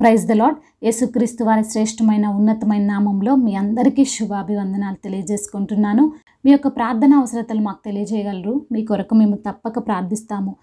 praise the lord యేసుక్రీస్తు వారి శ్రేష్టమైన ఉన్నతమైన నామంలో మీ అందరికీ శుభాభివందనాలు తెలియజేసుకుంటున్నాను మీ యొక్క ప్రార్థన అవసరతలు మాకు తెలియజేయగలరు మీ కొరకు మేము తప్పక ప్రార్థిస్తాము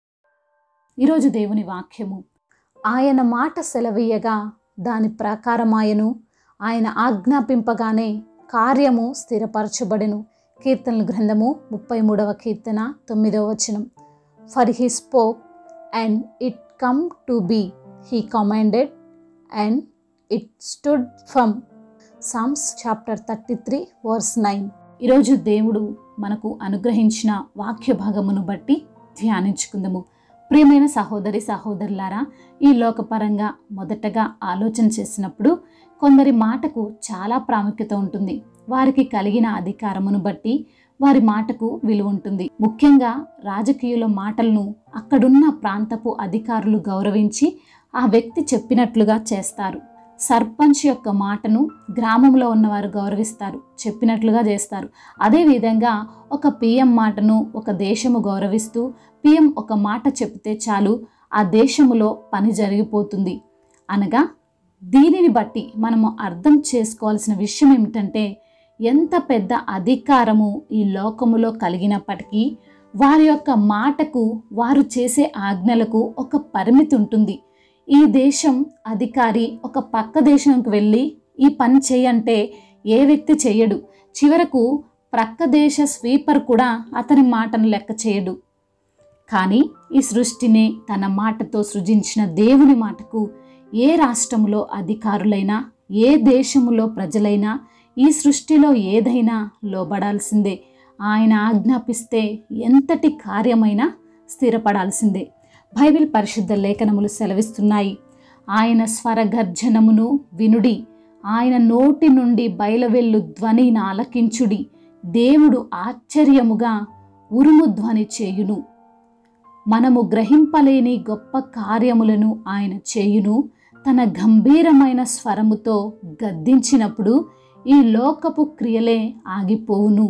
ఈరోజు దేవుని వాక్యము ఆయన మాట సెలవీయగా దాని ప్రకారమాయను ఆయన ఆజ్ఞాపింపగానే కార్యము స్థిరపరచబడెను కీర్తనల గ్రంథము ముప్పై మూడవ కీర్తన తొమ్మిదవ వచనం for he spoke and it come to be he commanded and it stood firm Psalms chapter thirty three verse nine ఈరోజు దేవుడు మనకు అనుగ్రహించిన వాక్య భాగమును బట్టి ధ్యానించుకుందాము ప్రియమైన సహోదరి సహోదరులారా ఈ లోకపరంగా మొదటగా ఆలోచన చేసినప్పుడు కొందరి మాటకు చాలా ప్రాముఖ్యత ఉంటుంది వారికి కలిగిన అధికారమును బట్టి వారి మాటకు విలువ ఉంటుంది ముఖ్యంగా రాజకీయుల మాటలను అక్కడున్న ప్రాంతపు అధికారులు గౌరవించి ఆ వ్యక్తి చెప్పినట్లుగా చేస్తారు సర్పంచ్ యొక్క మాటను గ్రామంలో ఉన్నవారు గౌరవిస్తారు చెప్పినట్లుగా చేస్తారు అదేవిధంగా ఒక పిఎం మాటను ఒక దేశము గౌరవిస్తూ పిఎం ఒక మాట చెప్తే చాలు ఆ దేశములో పని జరిగిపోతుంది అనగా దీనిని బట్టి మనము అర్థం చేసుకోవాల్సిన విషయం ఏమిటంటే ఎంత పెద్ద అధికారము ఈ లోకములో కలిగినప్పటికీ వారి యొక్క మాటకు వారు చేసే ఆజ్ఞలకు ఒక పరిమితి ఉంటుంది ఈ దేశం అధికారి ఒక పక్క దేశంకి వెళ్ళి ఈ పని చేయంటే ఏ వ్యక్తి చేయడు చివరకు ప్రక్క దేశ స్వీపర్ కూడా అతని మాటను లెక్క చేయడు కానీ ఈ సృష్టిని తన మాటతో సృజించిన దేవుని మాటకు ఏ రాష్ట్రములో అధికారులైనా ఏ దేశములో ప్రజలైనా ఈ సృష్టిలో ఏదైనా లోబడాల్సిందే ఆయన ఆజ్ఞాపిస్తే ఎంతటి కార్యమైనా స్థిరపడాల్సిందే బైబిల్ పరిశుద్ధ లేఖనములు సెలవిస్తున్నాయి ఆయన స్వరగర్జనమును వినుడి ఆయన నోటి నుండి బయలువెళ్ళు ధ్వనిని ఆలకించుడి దేవుడు ఆశ్చర్యముగా ఉరుము ధ్వని చేయును మనము గ్రహింపలేని గొప్ప కార్యములను ఆయన చేయును తన గంభీరమైన స్వరముతో గద్దించినప్పుడు ఈ లోకపు క్రియలే ఆగిపోవును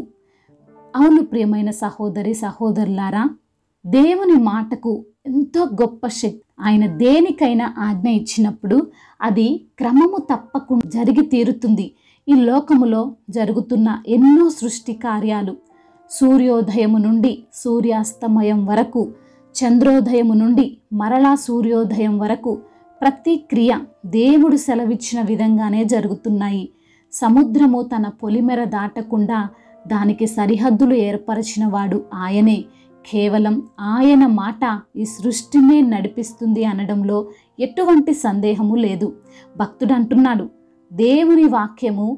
అవును ప్రియమైన సహోదరి సహోదరులారా దేవుని మాటకు ఎంతో గొప్ప శక్తి ఆయన దేనికైనా ఆజ్ఞ ఇచ్చినప్పుడు అది క్రమము తప్పకుండా జరిగి తీరుతుంది ఈ లోకములో జరుగుతున్న ఎన్నో సృష్టి కార్యాలు సూర్యోదయము నుండి సూర్యాస్తమయం వరకు చంద్రోదయము నుండి మరలా సూర్యోదయం వరకు ప్రతి క్రియ దేవుడు సెలవిచ్చిన విధంగానే జరుగుతున్నాయి సముద్రము తన పొలిమెర దాటకుండా దానికి సరిహద్దులు ఏర్పరచిన వాడు ఆయనే కేవలం ఆయన మాట ఈ సృష్టినే నడిపిస్తుంది అనడంలో ఎటువంటి సందేహము లేదు భక్తుడు అంటున్నాడు దేవుని వాక్యము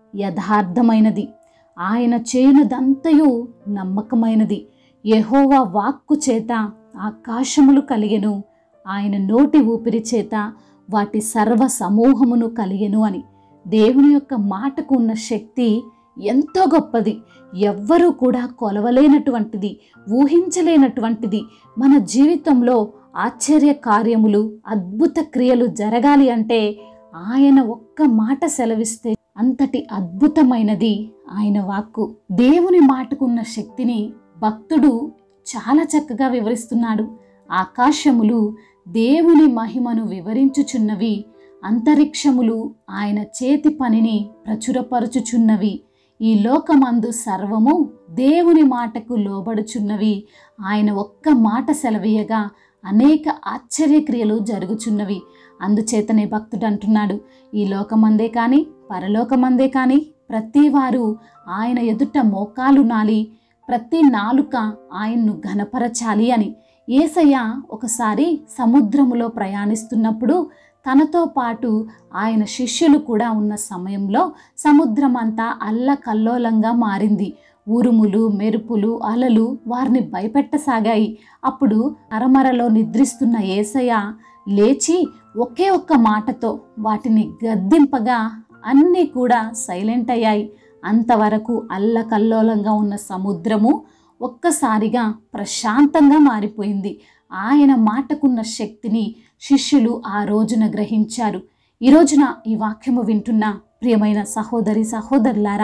యథార్థమైనది ఆయన చేయునదంతయు నమ్మకమైనది యెహోవా వాక్కు చేత ఆకాశములు కలిగెను ఆయన నోటి ఊపిరి చేత వాటి సర్వ సమూహమును కలిగెను అని దేవుని యొక్క మాటకు ఉన్న శక్తి ఎంతో గొప్పది ఎవ్వరూ కూడా కొలవలేనటువంటిది ఊహించలేనటువంటిది మన జీవితంలో ఆశ్చర్య కార్యములు అద్భుత క్రియలు జరగాలి అంటే ఆయన ఒక్క మాట సెలవిస్తే అంతటి అద్భుతమైనది ఆయన వాక్కు దేవుని మాటకున్న శక్తిని భక్తుడు చాలా చక్కగా వివరిస్తున్నాడు ఆకాశములు దేవుని మహిమను వివరించుచున్నవి అంతరిక్షములు ఆయన చేతి పనిని ప్రచురపరుచుచున్నవి ఈ లోకమందు సర్వము దేవుని మాటకు లోబడుచున్నవి ఆయన ఒక్క మాట సెలవీయగా అనేక ఆశ్చర్యక్రియలు జరుగుచున్నవి అందుచేతనే భక్తుడు అంటున్నాడు ఈ లోకమందే కానీ పరలోకమందే కానీ ప్రతి వారు ఆయన ఎదుట మోకాలు నాలి ప్రతి నాలుక ఆయన్ను ఘనపరచాలి అని ఏసయ్య ఒకసారి సముద్రములో ప్రయాణిస్తున్నప్పుడు తనతో పాటు ఆయన శిష్యులు కూడా ఉన్న సమయంలో సముద్రం అంతా అల్లకల్లోలంగా మారింది ఉరుములు మెరుపులు అలలు వారిని భయపెట్టసాగాయి అప్పుడు అరమరలో నిద్రిస్తున్న ఏసయ్య లేచి ఒకే ఒక్క మాటతో వాటిని గద్దింపగా అన్నీ కూడా సైలెంట్ అయ్యాయి అంతవరకు అల్లకల్లోలంగా ఉన్న సముద్రము ఒక్కసారిగా ప్రశాంతంగా మారిపోయింది ఆయన మాటకున్న శక్తిని శిష్యులు ఆ రోజున గ్రహించారు ఈ రోజున ఈ వాక్యము వింటున్న ప్రియమైన సహోదరి సహోదరులారా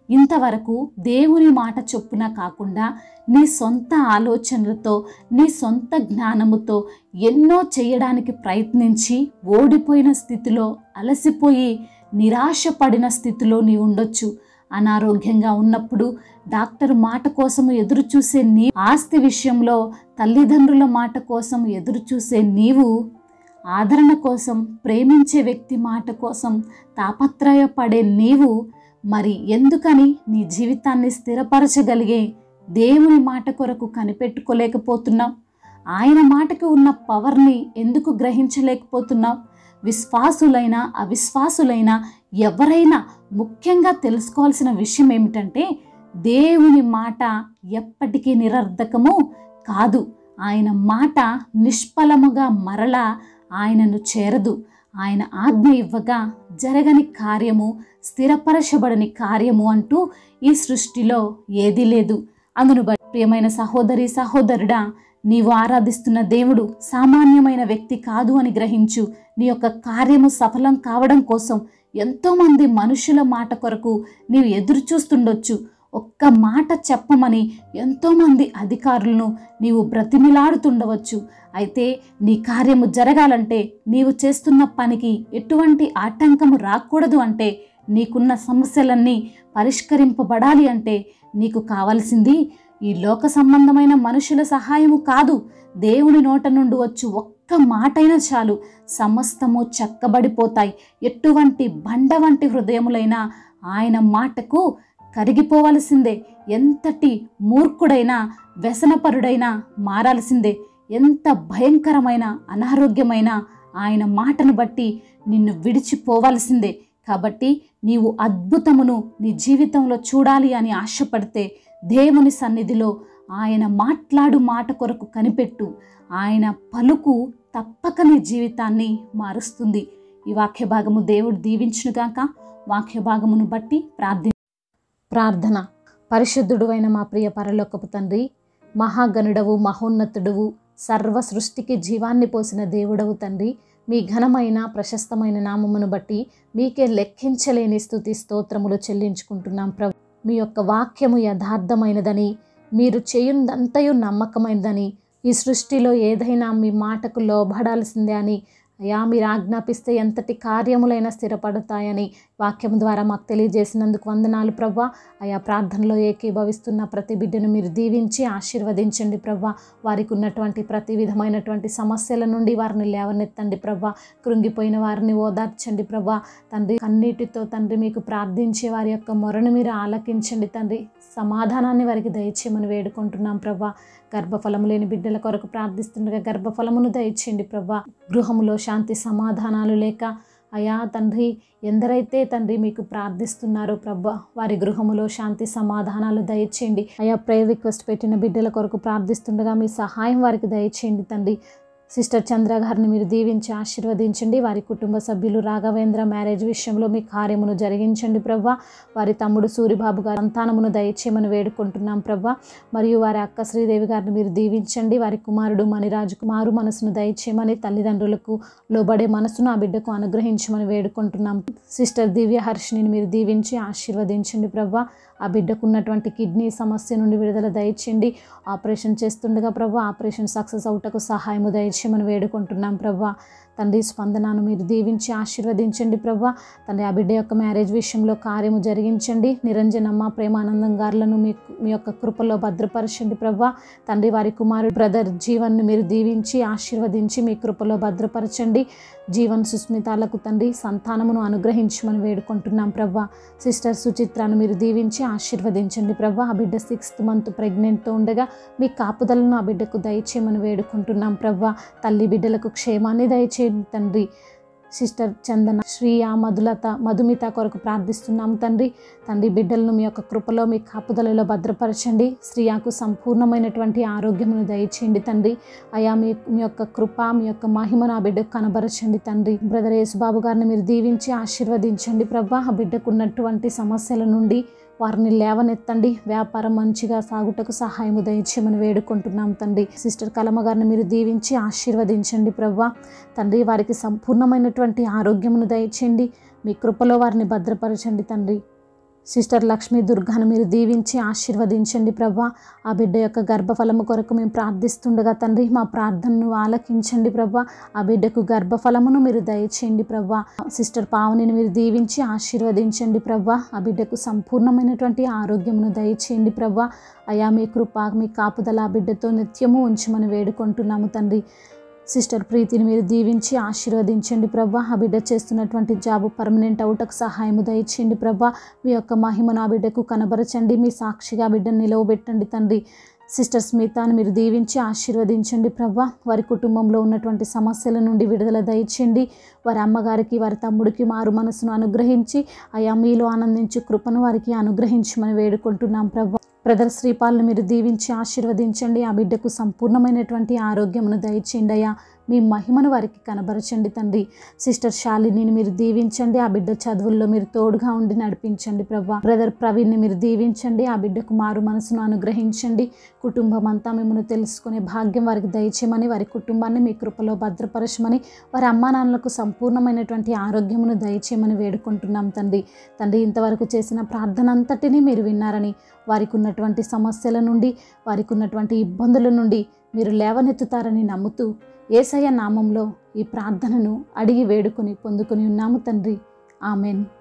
ఇంతవరకు దేవుని మాట చొప్పున కాకుండా నీ సొంత ఆలోచనలతో నీ సొంత జ్ఞానముతో ఎన్నో చేయడానికి ప్రయత్నించి ఓడిపోయిన స్థితిలో అలసిపోయి నిరాశపడిన స్థితిలో నీ ఉండొచ్చు అనారోగ్యంగా ఉన్నప్పుడు డాక్టర్ మాట కోసం ఎదురు చూసే నీ ఆస్తి విషయంలో తల్లిదండ్రుల మాట కోసం ఎదురు చూసే నీవు ఆదరణ కోసం ప్రేమించే వ్యక్తి మాట కోసం తాపత్రయపడే నీవు మరి ఎందుకని నీ జీవితాన్ని స్థిరపరచగలిగే దేవుని మాట కొరకు కనిపెట్టుకోలేకపోతున్నావు ఆయన మాటకి ఉన్న పవర్ని ఎందుకు గ్రహించలేకపోతున్నావు విశ్వాసులైన అవిశ్వాసులైన ఎవరైనా ముఖ్యంగా తెలుసుకోవాల్సిన విషయం ఏమిటంటే దేవుని మాట ఎప్పటికీ నిరర్ధకము కాదు ఆయన మాట నిష్ఫలముగా మరలా ఆయనను చేరదు ఆయన ఆజ్ఞ ఇవ్వగా జరగని కార్యము స్థిరపరచబడని కార్యము అంటూ ఈ సృష్టిలో ఏదీ లేదు అందును బట్టి ప్రియమైన సహోదరి సహోదరుడా నీవు ఆరాధిస్తున్న దేవుడు సామాన్యమైన వ్యక్తి కాదు అని గ్రహించు నీ యొక్క కార్యము సఫలం కావడం కోసం ఎంతోమంది మనుషుల మాట కొరకు నీవు ఎదురు చూస్తుండొచ్చు ఒక్క మాట చెప్పమని ఎంతోమంది అధికారులను నీవు బ్రతిమిలాడుతుండవచ్చు అయితే నీ కార్యము జరగాలంటే నీవు చేస్తున్న పనికి ఎటువంటి ఆటంకము రాకూడదు అంటే నీకున్న సమస్యలన్నీ పరిష్కరింపబడాలి అంటే నీకు కావాల్సింది ఈ లోక సంబంధమైన మనుషుల సహాయము కాదు దేవుని నోట నుండి వచ్చు ఒక్క మాటైనా చాలు సమస్తము చక్కబడిపోతాయి ఎటువంటి బండ వంటి హృదయములైన ఆయన మాటకు కరిగిపోవలసిందే ఎంతటి మూర్ఖుడైనా వ్యసనపరుడైనా మారాల్సిందే ఎంత భయంకరమైన అనారోగ్యమైన ఆయన మాటను బట్టి నిన్ను విడిచిపోవాల్సిందే కాబట్టి నీవు అద్భుతమును నీ జీవితంలో చూడాలి అని ఆశపడితే దేవుని సన్నిధిలో ఆయన మాట్లాడు మాట కొరకు కనిపెట్టు ఆయన పలుకు తప్పక నీ జీవితాన్ని మారుస్తుంది ఈ వాక్య భాగము దేవుడు దీవించునుగాక వాక్య భాగమును బట్టి ప్రార్థి ప్రార్థన పరిశుద్ధుడు అయిన మా ప్రియ పరలోకపు తండ్రి మహాగణుడవు మహోన్నతుడవు సర్వ సృష్టికి జీవాన్ని పోసిన దేవుడవు తండ్రి మీ ఘనమైన ప్రశస్తమైన నామమును బట్టి మీకే లెక్కించలేని స్థుతి స్తోత్రములు చెల్లించుకుంటున్నాం ప్రభు మీ యొక్క వాక్యము యథార్థమైనదని మీరు చేయుందంతయు నమ్మకమైనదని ఈ సృష్టిలో ఏదైనా మీ మాటకు లోబడాల్సిందే అని అయా మీరు ఆజ్ఞాపిస్తే ఎంతటి కార్యములైనా స్థిరపడతాయని వాక్యం ద్వారా మాకు తెలియజేసినందుకు వందనాలు ప్రవ్వా అయా ప్రార్థనలో ఏకీభవిస్తున్న ప్రతి బిడ్డను మీరు దీవించి ఆశీర్వదించండి ప్రవ్వా వారికి ఉన్నటువంటి ప్రతి విధమైనటువంటి సమస్యల నుండి వారిని లేవనెత్తండి ప్రవ్వా కృంగిపోయిన వారిని ఓదార్చండి ప్రవ్వా తండ్రి కన్నీటితో తండ్రి మీకు ప్రార్థించే వారి యొక్క మొరను మీరు ఆలకించండి తండ్రి సమాధానాన్ని వారికి దయచేయమని వేడుకుంటున్నాం ప్రవ్వా గర్భఫలము లేని బిడ్డల కొరకు ప్రార్థిస్తుండగా గర్భఫలమును దయచేయండి ప్రవ్వా గృహములో శాంతి సమాధానాలు లేక అయా తండ్రి ఎందరైతే తండ్రి మీకు ప్రార్థిస్తున్నారో ప్రభా వారి గృహములో శాంతి సమాధానాలు దయచేయండి అయా ప్రేయర్ రిక్వెస్ట్ పెట్టిన బిడ్డల కొరకు ప్రార్థిస్తుండగా మీ సహాయం వారికి దయచేయండి తండ్రి సిస్టర్ చంద్ర గారిని మీరు దీవించి ఆశీర్వదించండి వారి కుటుంబ సభ్యులు రాఘవేంద్ర మ్యారేజ్ విషయంలో మీ కార్యమును జరిగించండి ప్రవ్వా వారి తమ్ముడు సూరిబాబు గారి సంతానమును దయచేయమని వేడుకుంటున్నాం ప్రవ్వా మరియు వారి అక్క శ్రీదేవి గారిని మీరు దీవించండి వారి కుమారుడు మణిరాజు కుమారు మనసును దయచేయమని తల్లిదండ్రులకు లోబడే మనసును ఆ బిడ్డకు అనుగ్రహించమని వేడుకుంటున్నాం సిస్టర్ దివ్య హర్షిని మీరు దీవించి ఆశీర్వదించండి ప్రవ్వా ఆ బిడ్డకు ఉన్నటువంటి కిడ్నీ సమస్య నుండి విడుదల దయచేయండి ఆపరేషన్ చేస్తుండగా ప్రభు ఆపరేషన్ సక్సెస్ అవుటకు సహాయము దయచేయమని వేడుకుంటున్నాం ప్రభా తండ్రి స్పందనను మీరు దీవించి ఆశీర్వదించండి ప్రభా తండ్రి ఆ బిడ్డ యొక్క మ్యారేజ్ విషయంలో కార్యము జరిగించండి నిరంజనమ్మ ప్రేమానందం గారులను మీ మీ యొక్క కృపలో భద్రపరచండి ప్రభా తండ్రి వారి కుమారుడు బ్రదర్ జీవన్ను మీరు దీవించి ఆశీర్వదించి మీ కృపలో భద్రపరచండి జీవన్ సుస్మితాలకు తండ్రి సంతానమును అనుగ్రహించమని వేడుకుంటున్నాం ప్రభా సిస్టర్ సుచిత్రాను మీరు దీవించి ఆశీర్వదించండి ప్రభా ఆ బిడ్డ సిక్స్త్ మంత్ ప్రెగ్నెంట్తో ఉండగా మీ కాపుదలను ఆ బిడ్డకు దయచేయమని వేడుకుంటున్నాం ప్రభా తల్లి బిడ్డలకు క్షేమాన్ని దయచేయండి తండ్రి సిస్టర్ చందన శ్రీయ మధులత మధుమిత కొరకు ప్రార్థిస్తున్నాం తండ్రి తండ్రి బిడ్డలను మీ యొక్క కృపలో మీ కాపుదలలో భద్రపరచండి శ్రీయాకు సంపూర్ణమైనటువంటి ఆరోగ్యమును దయచేయండి తండ్రి అయా మీ మీ యొక్క కృప మీ యొక్క మహిమను ఆ బిడ్డకు కనబరచండి తండ్రి బ్రదర్ యేసుబాబు గారిని మీరు దీవించి ఆశీర్వదించండి ప్రభా ఆ బిడ్డకు ఉన్నటువంటి సమస్యల నుండి వారిని లేవనెత్తండి వ్యాపారం మంచిగా సాగుటకు సహాయము దయచేయమని వేడుకుంటున్నాం తండ్రి సిస్టర్ కలమ గారిని మీరు దీవించి ఆశీర్వదించండి ప్రవ్వా తండ్రి వారికి సంపూర్ణమైనటువంటి ఆరోగ్యమును దయచేయండి మీ కృపలో వారిని భద్రపరచండి తండ్రి సిస్టర్ లక్ష్మీ దుర్గాను మీరు దీవించి ఆశీర్వదించండి ప్రభా ఆ బిడ్డ యొక్క గర్భఫలము కొరకు మేము ప్రార్థిస్తుండగా తండ్రి మా ప్రార్థనను ఆలకించండి ప్రభా ఆ బిడ్డకు గర్భఫలమును మీరు దయచేయండి ప్రభా సిస్టర్ పావనిని మీరు దీవించి ఆశీర్వదించండి ప్రభా ఆ బిడ్డకు సంపూర్ణమైనటువంటి ఆరోగ్యమును దయచేయండి ప్రభా అయా మీ కృప మీ కాపుదల ఆ బిడ్డతో నిత్యము ఉంచమని వేడుకుంటున్నాము తండ్రి సిస్టర్ ప్రీతిని మీరు దీవించి ఆశీర్వదించండి ప్రభా ఆ బిడ్డ చేస్తున్నటువంటి జాబు పర్మనెంట్ అవుటకు సహాయము దయచేయండి ప్రభా మీ యొక్క మహిమను ఆ బిడ్డకు కనబరచండి మీ సాక్షిగా ఆ బిడ్డను నిలవబెట్టండి తండ్రి సిస్టర్ స్మితాను మీరు దీవించి ఆశీర్వదించండి ప్రభా వారి కుటుంబంలో ఉన్నటువంటి సమస్యల నుండి విడుదల దయచేయండి వారి అమ్మగారికి వారి తమ్ముడికి మారు మనసును అనుగ్రహించి అయా మీలో ఆనందించు కృపను వారికి అనుగ్రహించమని వేడుకుంటున్నాం ప్రభా బ్రదర్ శ్రీపాల్ని మీరు దీవించి ఆశీర్వదించండి ఆ బిడ్డకు సంపూర్ణమైనటువంటి ఆరోగ్యమును దయచేయండి అయ్యా మీ మహిమను వారికి కనబరచండి తండ్రి సిస్టర్ శాలిని మీరు దీవించండి ఆ బిడ్డ చదువుల్లో మీరు తోడుగా ఉండి నడిపించండి ప్రభా బ్రదర్ ప్రవీణ్ని మీరు దీవించండి ఆ బిడ్డకు మారు మనసును అనుగ్రహించండి కుటుంబం అంతా మిమ్మల్ని తెలుసుకునే భాగ్యం వారికి దయచేయమని వారి కుటుంబాన్ని మీ కృపలో భద్రపరచమని వారి అమ్మా నాన్నలకు సంపూర్ణమైనటువంటి ఆరోగ్యమును దయచేయమని వేడుకుంటున్నాం తండ్రి తండ్రి ఇంతవరకు చేసిన ప్రార్థన అంతటినీ మీరు విన్నారని వారికి ఉన్నటువంటి సమస్యల నుండి వారికి ఉన్నటువంటి ఇబ్బందుల నుండి మీరు లేవనెత్తుతారని నమ్ముతూ ఏసయ్య నామంలో ఈ ప్రార్థనను అడిగి వేడుకొని పొందుకొని ఉన్నాము తండ్రి ఆమెన్